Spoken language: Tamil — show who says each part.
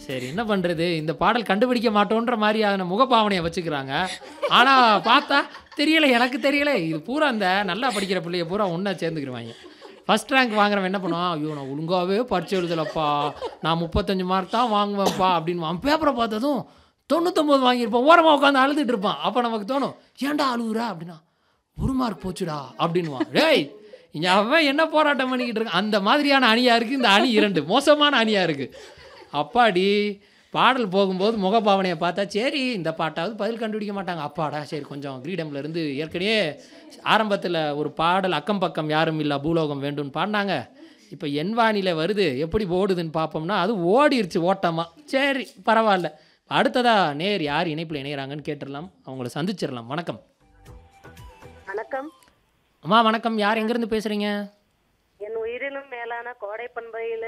Speaker 1: சரி என்ன பண்றது இந்த பாடல் கண்டுபிடிக்க மாட்டோன்ற மாதிரியான முகபாவனையை வச்சுக்கிறாங்க ஆனா பார்த்தா தெரியல எனக்கு தெரியல இது பூரா இந்த நல்லா படிக்கிற பிள்ளைய பூரா ஒன்றா சேர்ந்துக்கிருவாங்க ஃபர்ஸ்ட் ரேங்க் வாங்குறவன் என்ன பண்ணுவான் ஐயோ நான் ஒழுங்காவே பரிச்சு எழுதலப்பா நான் முப்பத்தஞ்சு மார்க் தான் வாங்குவேன்ப்பா அப்படின்னு அவன் பேப்பரை பார்த்ததும் தொண்ணூத்தொம்பது வாங்கியிருப்பான் ஓரமாக உட்காந்து அழுதுட்டு இருப்பான் அப்போ நமக்கு தோணும் ஏன்டா அழுகுறா அப்படின்னா ஒரு மார்க் போச்சுடா அப்படின்னுவான் டேய் இங்க அவன் என்ன போராட்டம் பண்ணிக்கிட்டு இருக்கான் அந்த மாதிரியான அணியா இருக்கு இந்த அணி இரண்டு மோசமான அணியா இருக்கு அப்பாடி பாடல் போகும்போது முகபாவனையை பார்த்தா சரி இந்த பாட்டாவது பதில் கண்டுபிடிக்க மாட்டாங்க அப்பாடா சரி கொஞ்சம் கிரீடம்ல இருந்து ஏற்கனவே ஆரம்பத்தில் ஒரு பாடல் அக்கம் பக்கம் யாரும் இல்லா பூலோகம் வேண்டும்னு பாடினாங்க இப்போ என் வானிலை வருது எப்படி ஓடுதுன்னு பார்ப்போம்னா அது ஓடிருச்சு ஓட்டமா சரி பரவாயில்ல அடுத்ததா நேர் யார் இணைப்பில் இணையறாங்கன்னு கேட்டுடலாம் அவங்கள சந்திச்சிடலாம் வணக்கம்
Speaker 2: வணக்கம்
Speaker 1: அம்மா வணக்கம் யார் எங்கேருந்து பேசுகிறீங்க
Speaker 2: என் உயிரினும் மேலான கோடை பண்பையில